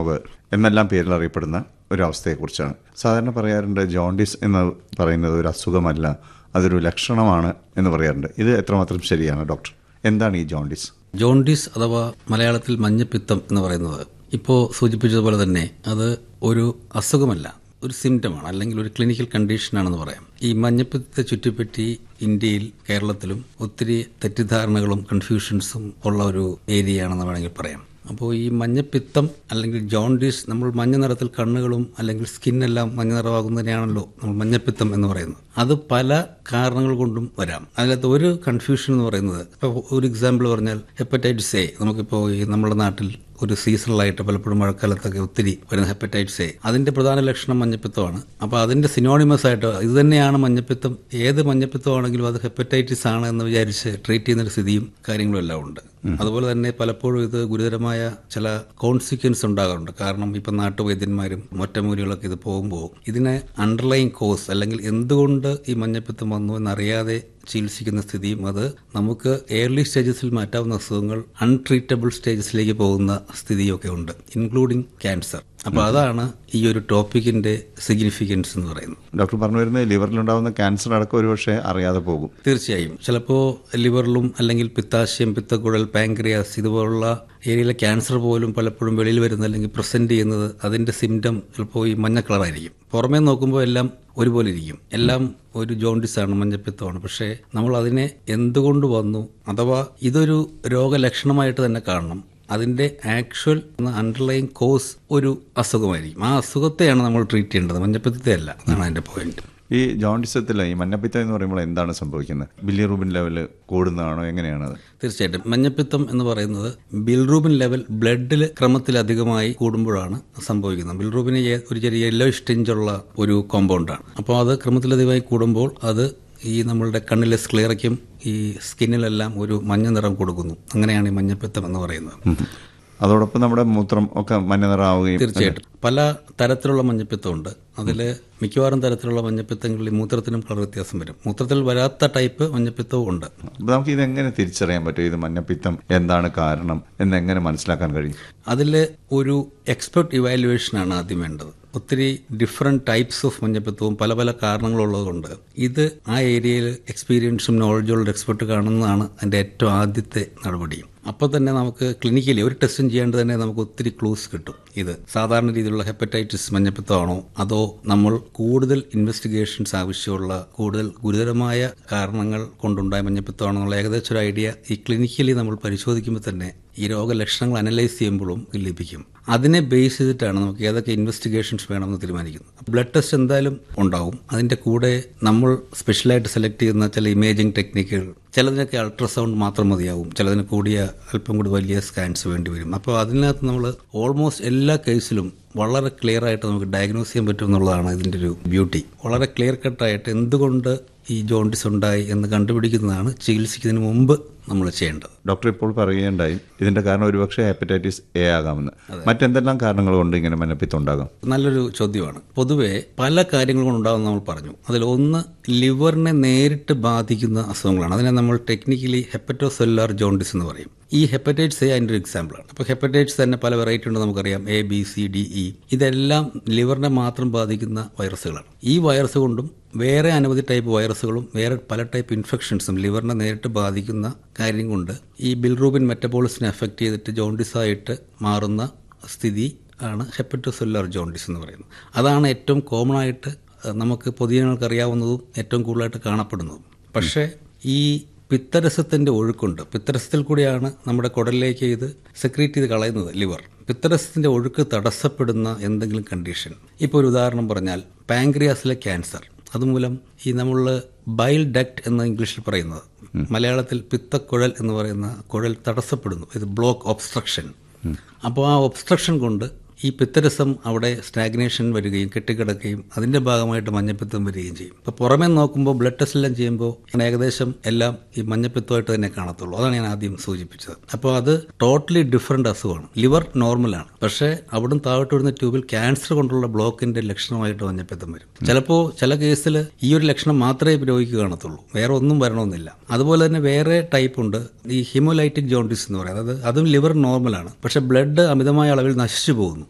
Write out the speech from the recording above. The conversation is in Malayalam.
സ്ട്രോക്ക് എന്നെല്ലാം പേരിൽ അറിയപ്പെടുന്ന ഒരു അവസ്ഥയെക്കുറിച്ചാണ് സാധാരണ പറയാറുണ്ട് ജോണ്ടിസ് എന്ന് പറയുന്നത് ഒരു അസുഖമല്ല അതൊരു ലക്ഷണമാണ് എന്ന് പറയാറുണ്ട് ഇത് എത്രമാത്രം ശരിയാണ് ഡോക്ടർ എന്താണ് ഈ ജോണ്ടിസ് ജോണ്ടിസ് അഥവാ മലയാളത്തിൽ മഞ്ഞപ്പിത്തം എന്ന് പറയുന്നത് ഇപ്പോൾ സൂചിപ്പിച്ചതുപോലെ തന്നെ അത് ഒരു അസുഖമല്ല ഒരു സിംറ്റമാണ് അല്ലെങ്കിൽ ഒരു ക്ലിനിക്കൽ കണ്ടീഷനാണെന്ന് പറയാം ഈ മഞ്ഞപ്പിത്തത്തെ ചുറ്റിപ്പറ്റി ഇന്ത്യയിൽ കേരളത്തിലും ഒത്തിരി തെറ്റിദ്ധാരണകളും കൺഫ്യൂഷൻസും ഉള്ള ഒരു ഏരിയ ആണെന്ന് വേണമെങ്കിൽ പറയാം അപ്പോൾ ഈ മഞ്ഞപ്പിത്തം അല്ലെങ്കിൽ ജോണ്ടിസ് നമ്മൾ മഞ്ഞ നിറത്തിൽ കണ്ണുകളും അല്ലെങ്കിൽ സ്കിന്നെല്ലാം മഞ്ഞ നിറമാകുന്നതിനെയാണല്ലോ നമ്മൾ മഞ്ഞപ്പിത്തം എന്ന് പറയുന്നത് അത് പല കാരണങ്ങൾ കൊണ്ടും വരാം അതിനകത്ത് ഒരു കൺഫ്യൂഷൻ എന്ന് പറയുന്നത് ഇപ്പോൾ ഒരു എക്സാമ്പിൾ പറഞ്ഞാൽ ഹെപ്പറ്റൈറ്റിസ് എ നമുക്കിപ്പോൾ ഈ നമ്മുടെ നാട്ടിൽ ഒരു സീസണലായിട്ട് പലപ്പോഴും മഴക്കാലത്തൊക്കെ ഒത്തിരി വരുന്ന ഹെപ്പറ്റൈറ്റിസ് എ അതിന്റെ പ്രധാന ലക്ഷണം മഞ്ഞപ്പിത്തമാണ് അപ്പോൾ അതിന്റെ സിനോണിമസ് ആയിട്ട് ഇത് തന്നെയാണ് മഞ്ഞപ്പിത്തം ഏത് മഞ്ഞപ്പിത്തമാണെങ്കിലും അത് ഹെപ്പറ്റൈറ്റിസ് ആണ് എന്ന് വിചാരിച്ച് ട്രീറ്റ് ചെയ്യുന്ന ഒരു സ്ഥിതിയും കാര്യങ്ങളും എല്ലാം ഉണ്ട് അതുപോലെ തന്നെ പലപ്പോഴും ഇത് ഗുരുതരമായ ചില കോൺസിക്വൻസ് ഉണ്ടാകാറുണ്ട് കാരണം ഇപ്പം നാട്ടുവൈദ്യന്മാരും ഒറ്റമൂലികളൊക്കെ ഇത് പോകുമ്പോൾ ഇതിനെ അണ്ടർലൈൻ കോസ് അല്ലെങ്കിൽ എന്തുകൊണ്ട് ഈ മഞ്ഞപ്പിത്തം വന്നു എന്നറിയാതെ ചികിത്സിക്കുന്ന സ്ഥിതിയും അത് നമുക്ക് എയർലി സ്റ്റേജസിൽ മാറ്റാവുന്ന അസുഖങ്ങൾ അൺട്രീറ്റബിൾ സ്റ്റേജസിലേക്ക് പോകുന്ന സ്ഥിതിയൊക്കെ ഉണ്ട് ഇൻക്ലൂഡിങ് ക്യാൻസർ അപ്പോൾ അതാണ് ഈ ഒരു ടോപ്പിക്കിന്റെ സിഗ്നിഫിക്കൻസ് എന്ന് പറയുന്നത് ഡോക്ടർ പറഞ്ഞു വരുന്നത് ലിവറിലുണ്ടാകുന്ന ക്യാൻസർ അടക്കം ഒരുപക്ഷെ അറിയാതെ പോകും തീർച്ചയായും ചിലപ്പോൾ ലിവറിലും അല്ലെങ്കിൽ പിത്താശയം പിത്തക്കുഴൽ പാങ്ക്രിയാസ് ഇതുപോലുള്ള ഏരിയയിലെ ക്യാൻസർ പോലും പലപ്പോഴും വെളിയിൽ വരുന്നത് അല്ലെങ്കിൽ പ്രസന്റ് ചെയ്യുന്നത് അതിന്റെ സിംറ്റം ചിലപ്പോൾ ഈ മഞ്ഞ കളറായിരിക്കും പുറമേ നോക്കുമ്പോൾ എല്ലാം ഒരുപോലെ ഇരിക്കും എല്ലാം ഒരു ജോണ്ടിസ് ആണ് മഞ്ഞപ്പിത്തമാണ് പക്ഷേ നമ്മൾ അതിനെ എന്തുകൊണ്ട് വന്നു അഥവാ ഇതൊരു രോഗലക്ഷണമായിട്ട് തന്നെ കാണണം അതിന്റെ ആക്ച്വൽ അണ്ടർലൈൻ കോസ് ഒരു അസുഖമായിരിക്കും ആ അസുഖത്തെയാണ് നമ്മൾ ട്രീറ്റ് ചെയ്യേണ്ടത് മഞ്ഞപ്പിത്തത്തെ അല്ല എന്നാണ് അതിന്റെ പോയിന്റ് ഈ ജോണ്ടിസത്തിൽ ഈ മഞ്ഞപ്പിത്തം എന്ന് പറയുമ്പോൾ എന്താണ് സംഭവിക്കുന്നത് ബില്ലിറൂബിൻ ലെവല് കൂടുന്നതാണോ എങ്ങനെയാണത് തീർച്ചയായിട്ടും മഞ്ഞപ്പിത്തം എന്ന് പറയുന്നത് ബിൽറൂബിൻ ലെവൽ ബ്ലഡിൽ ക്രമത്തിലധികമായി കൂടുമ്പോഴാണ് സംഭവിക്കുന്നത് ബിൽറൂബിന് യെ- ഒരു ചെറിയ യെല്ലോ ടിഞ്ചുള്ള ഒരു കോമ്പൗണ്ടാണ് അപ്പോൾ അത് ക്രമത്തിലധികമായി കൂടുമ്പോൾ അത് ഈ നമ്മളുടെ കണ്ണിലെ സ്ക്ലിയറയ്ക്കും ഈ സ്കിന്നിലെല്ലാം ഒരു മഞ്ഞ നിറം കൊടുക്കുന്നു അങ്ങനെയാണ് ഈ മഞ്ഞപ്പിത്തം എന്ന് പറയുന്നത് ഉം. അതോടൊപ്പം നമ്മുടെ മൂത്രം ഒക്കെ മഞ്ഞ നിറമാവുകയും തീർച്ചയായിട്ടും പല തരത്തിലുള്ള മഞ്ഞപ്പിത്തമുണ്ട് അതിൽ മിക്കവാറും തരത്തിലുള്ള മഞ്ഞപ്പിത്തങ്ങളിൽ മൂത്രത്തിനും കളർ വ്യത്യാസം വരും മൂത്രത്തിൽ വരാത്ത ടൈപ്പ് മഞ്ഞപ്പിത്തവും ഉണ്ട് അപ്പോൾ നമുക്ക് ഇതെങ്ങനെ തിരിച്ചറിയാൻ പറ്റും ഇത് മഞ്ഞപ്പിത്തം എന്താണ് കാരണം എന്ന് എങ്ങനെ മനസ്സിലാക്കാൻ കഴിയും അതിൽ ഒരു എക്സ്പെർട്ട് ഇവാലുവേഷനാണ് ആദ്യം വേണ്ടത് ഒത്തിരി ഡിഫറെൻറ്റ് ടൈപ്സ് ഓഫ് മഞ്ഞപ്പിത്തവും പല പല കാരണങ്ങളുള്ളതുകൊണ്ട് ഇത് ആ ഏരിയയിൽ എക്സ്പീരിയൻസും നോളജുള്ള ഒരു എക്സ്പെർട്ട് കാണുന്നതാണ് അതിൻ്റെ ഏറ്റവും ആദ്യത്തെ നടപടിയും അപ്പോൾ തന്നെ നമുക്ക് ക്ലിനിക്കലി ഒരു ടെസ്റ്റും ചെയ്യാണ്ട് തന്നെ നമുക്ക് ഒത്തിരി ക്ലൂസ് കിട്ടും ഇത് സാധാരണ രീതിയിലുള്ള ഹെപ്പറ്റൈറ്റിസ് മഞ്ഞപ്പിത്തമാണോ അതോ നമ്മൾ കൂടുതൽ ഇൻവെസ്റ്റിഗേഷൻസ് ആവശ്യമുള്ള കൂടുതൽ ഗുരുതരമായ കാരണങ്ങൾ കൊണ്ടുണ്ടായ മഞ്ഞപ്പിത്തമാണോ എന്നുള്ള ഏകദേശം ഒരു ഐഡിയ ഈ ക്ലിനിക്കലി നമ്മൾ പരിശോധിക്കുമ്പോൾ തന്നെ ഈ രോഗലക്ഷണങ്ങൾ അനലൈസ് ചെയ്യുമ്പോഴും ലഭിക്കും അതിനെ ബേസ് ചെയ്തിട്ടാണ് നമുക്ക് ഏതൊക്കെ ഇൻവെസ്റ്റിഗേഷൻസ് വേണമെന്ന് തീരുമാനിക്കുന്നത് ബ്ലഡ് ടെസ്റ്റ് എന്തായാലും ഉണ്ടാവും അതിൻ്റെ കൂടെ നമ്മൾ സ്പെഷ്യലായിട്ട് സെലക്ട് ചെയ്യുന്ന ചില ഇമേജിംഗ് ടെക്നിക്കുകൾ ചിലതിനൊക്കെ അൾട്രാസൗണ്ട് മാത്രം മതിയാവും ചിലതിന് കൂടിയ അല്പം കൂടി വലിയ സ്കാൻസ് വേണ്ടി വരും അപ്പോൾ അതിനകത്ത് നമ്മൾ ഓൾമോസ്റ്റ് എല്ലാ കേസിലും വളരെ ക്ലിയർ ആയിട്ട് നമുക്ക് ഡയഗ്നോസ് ചെയ്യാൻ പറ്റും എന്നുള്ളതാണ് ഇതിൻ്റെ ഒരു ബ്യൂട്ടി വളരെ ക്ലിയർ കട്ടായിട്ട് എന്തുകൊണ്ട് ഈ ജോണ്ടിസ് ഉണ്ടായി എന്ന് കണ്ടുപിടിക്കുന്നതാണ് ചികിത്സിക്കുന്നതിന് മുമ്പ് നമ്മൾ ചെയ്യേണ്ടത് ഡോക്ടർ ഇപ്പോൾ പറയുകയുണ്ടായി ഇതിന്റെ കാരണം ഒരുപക്ഷെ ഹെപ്പറ്റൈറ്റിസ് എ ആകാമെന്ന് മറ്റെന്തെല്ലാം കാരണങ്ങൾ കൊണ്ട് ഇങ്ങനെ മഞ്ഞപ്പിത്തം ഉണ്ടാകാം നല്ലൊരു ചോദ്യമാണ് പൊതുവെ പല കാര്യങ്ങൾ കൊണ്ടുണ്ടാകുന്ന നമ്മൾ പറഞ്ഞു അതിൽ ഒന്ന് ലിവറിനെ നേരിട്ട് ബാധിക്കുന്ന അസുഖങ്ങളാണ് അതിനെ നമ്മൾ ടെക്നിക്കലി ഹെപ്പറ്റോസെല്ലുലാർ ജോണ്ടിസ് എന്ന് പറയും ഈ ഹെപ്പറ്റൈറ്റിസ് എ അതിൻ്റെ ഒരു എക്സാമ്പിളാണ് അപ്പോൾ ഹെപ്പറ്റൈറ്റിസ് തന്നെ പല വെറൈറ്റി ഉണ്ട് നമുക്കറിയാം A B C D E ഇതെല്ലാം ലിവറിനെ മാത്രം ബാധിക്കുന്ന വൈറസുകളാണ് ഈ വൈറസ് കൊണ്ടും വേറെ അനവധി ടൈപ്പ് വൈറസുകളും വേറെ പല ടൈപ്പ് ഇൻഫെക്ഷൻസും ലിവറിനെ നേരിട്ട് ബാധിക്കുന്ന കാര്യം കൊണ്ട് ഈ ബിൽറൂബിൻ മെറ്റബോളിസിനെ അഫക്റ്റ് ചെയ്തിട്ട് ജോണ്ടിസ് ആയിട്ട് മാറുന്ന സ്ഥിതി ആണ് ഹെപ്പറ്റോസെല്ലുലാർ ജോണ്ടിസ് എന്ന് പറയുന്നത് അതാണ് ഏറ്റവും കോമൺ ആയിട്ട് അഹ്, നമുക്ക് പൊതുജനങ്ങൾക്ക് അറിയാവുന്നതും ഏറ്റവും കൂടുതലായിട്ട് കാണപ്പെടുന്നതും പക്ഷേ ഈ പിത്തരസത്തിന്റെ ഒഴുക്കുണ്ട് പിത്തരസത്തിൽ കൂടിയാണ് നമ്മുടെ കുടലിലേക്ക് ഇത് സെക്രീറ്റ് ചെയ്ത് കളയുന്നത് ലിവർ പിത്തരസത്തിന്റെ ഒഴുക്ക് തടസ്സപ്പെടുന്ന എന്തെങ്കിലും കണ്ടീഷൻ ഇപ്പോൾ ഒരു ഉദാഹരണം പറഞ്ഞാൽ പാങ്ക്രിയാസിലെ ക്യാൻസർ അതുമൂലം ഈ നമ്മൾ ബൈൽ ഡക്ട് എന്ന് ഇംഗ്ലീഷിൽ പറയുന്നത് മലയാളത്തിൽ പിത്തക്കുഴൽ എന്ന് പറയുന്ന കുഴൽ തടസ്സപ്പെടുന്നു ഇത് ബ്ലോക്ക് ഒബ്സ്ട്രക്ഷൻ അപ്പോൾ ആ ഒബ്സ്ട്രക്ഷൻ കൊണ്ട് ഈ പിത്തരസം അവിടെ സ്റ്റാഗ്നേഷൻ വരികയും കെട്ടിക്കിടക്കുകയും അതിന്റെ ഭാഗമായിട്ട് മഞ്ഞപ്പിത്തം വരികയും ചെയ്യും അപ്പോൾ പുറമേ നോക്കുമ്പോൾ ബ്ലഡ് ടെസ്റ്റ് എല്ലാം ചെയ്യുമ്പോൾ ഏകദേശം എല്ലാം ഈ മഞ്ഞപ്പിത്തമായിട്ട് തന്നെ കാണത്തുള്ളൂ അതാണ് ഞാൻ ആദ്യം സൂചിപ്പിച്ചത് അപ്പോൾ അത് ടോട്ടലി ഡിഫറെന്റ് അസുഖമാണ് ലിവർ നോർമലാണ് പക്ഷേ അവിടുന്ന് താഴോട്ട് വരുന്ന ട്യൂബിൽ ക്യാൻസർ കൊണ്ടുള്ള ബ്ലോക്കിന്റെ ലക്ഷണമായിട്ട് മഞ്ഞപ്പിത്തം വരും ചിലപ്പോൾ ചില കേസിൽ ഈ ഒരു ലക്ഷണം മാത്രമേ രോഗിക്ക് കാണത്തുള്ളൂ വേറെ ഒന്നും വരണമെന്നില്ല അതുപോലെ തന്നെ വേറെ ടൈപ്പ് ഉണ്ട് ഈ ഹിമോലൈറ്റിക് ജോണ്ടിസ് എന്ന് പറയുന്നത് അത് അതും ലിവർ നോർമലാണ് പക്ഷെ ബ്ലഡ് അമിതമായ അളവിൽ നശിച്ചു പോകുന്നു